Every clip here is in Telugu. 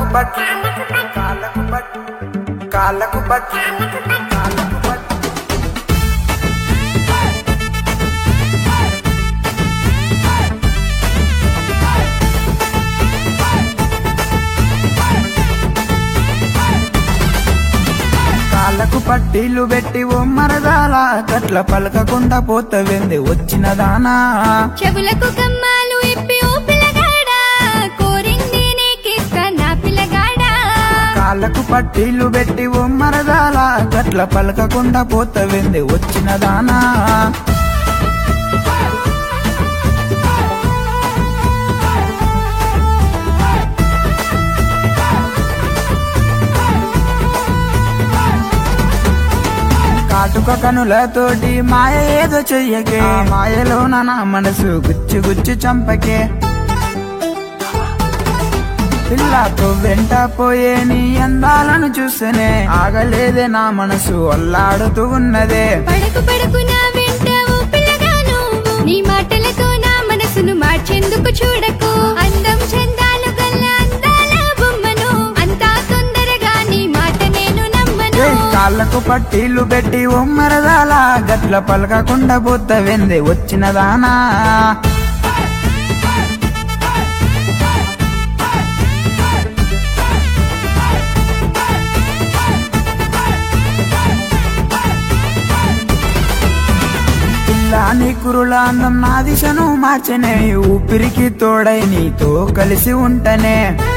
బట్టి కాళ్ళకు బట్టి కాళ్ళకు బట్టి కాళ్ళకు బట్టి కాళ్ళకు పట్టీలు పెట్టి ఓ మరదాల గట్ల పలకకుండా పోతవింది వచ్చిన దానా చెవులకు కమ్మాలు ఇప్పి ఓ పిల్లగాడా కోరింది నీకిస్తా నా పిల్లగాడా కాళ్ళకు పట్టీలు పెట్టి ఓ మరదాల గట్ల పలకకుండా పోతవింది వచ్చిన దానా కాటుక కనులతోటి మాయ ఏదో చెయ్యకే ఆ మాయలోన నా మనసు గుచ్చి గుచ్చి చంపకే పిల్లతో వెంట పోయే నీ అందాలను చూస్తేనే ఆగలేదే నా మనసు అల్లాడుతూ ఉన్నదే పడకు పడకు నా వెంట ఓ పిల్లగా నువ్వు నీ మాటలతో నా మనసును మార్చేందుకు చూడకు అందం చందాలు గల్ల అందాల బొమ్మను అంతా తొందరగా నీ మాట నేను నమ్మను ఏయ్, కాళ్ళకు పట్టీలు పెట్టి ఉమ్మరదాల గట్ల పలకకుండా పోతవింది వచ్చిన దానా పిల్ల నీ కురుల అందం నా దిశను మార్చనే ఊపిరికి తోడై నీతో కలిసి ఉంటనే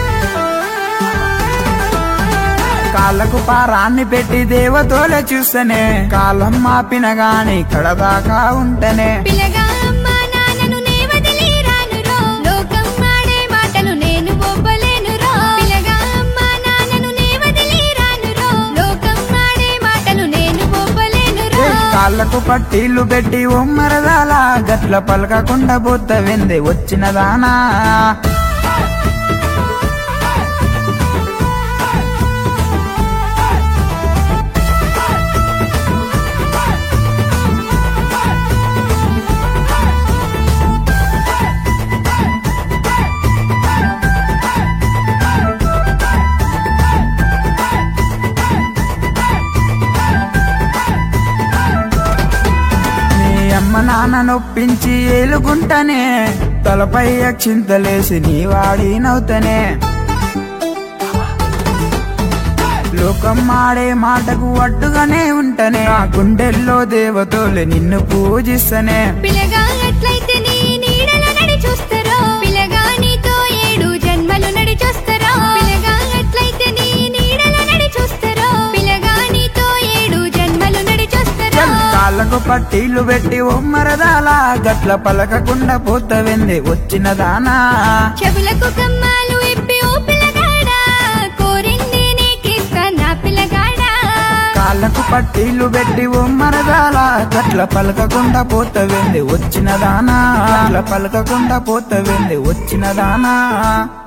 కాళ్ళకు పారాన్ని పెట్టి దేవతోలే చూస్తేనే కాలం మాపిన గాని కడదాకా ఉంటనే పిల్లగా అమ్మా నాన్నను నే వదిలి రానురో లోకం ఆడే మాటలు నేను ఒప్పలేనురో పిల్లగా అమ్మా నాన్నను నే వదిలి రానురో లోకం ఆడే మాటలు నేను ఒప్పలేనురో ఏయ్, కాళ్ళకు పట్టీలు పెట్టి ఉమ్మరదాల గట్ల పలకకుండా పోతవింది వచ్చిన దానా నీ అమ్మ నాన్న నొప్పించి ఏలుకుంటనే తలపై అక్షింతలేసి నీ వాడి నవ్వుతనే లోకం ఆడే మాటకు అడ్డుగానే ఉంటనే ఆ గుండెల్లో దేవతోలే నిన్ను పూజిస్తనే పిల్లగా ఎట్లయితే నీ నీడలో నడి చూస్తారో పిల్లగా నీతో ఏడు జన్మలు నడి చూస్తారో పిల్లగా ఎట్లయితే నీ నీడలో నడి చూస్తారో పిల్లగా నీతో ఏడు జన్మలు నడి చూస్తారో కాళ్ళకు పట్టీలు పెట్టి ఉమ్మరదాల గట్ల పలకకుండా పోతవింది వచ్చిన దానా చెవులకు కమ్మాలు ఇప్పి ఓ పిల్లగాడా కోరింది నీకిస్తా నా పిల్లగాడా కాళ్ళకు పట్టీలు పెట్టి ఉమ్మరదాల గట్ల పలకకుండా పోతవింది వచ్చిన దానా గట్ల పలకకుండా పోతవింది వచ్చిన దానా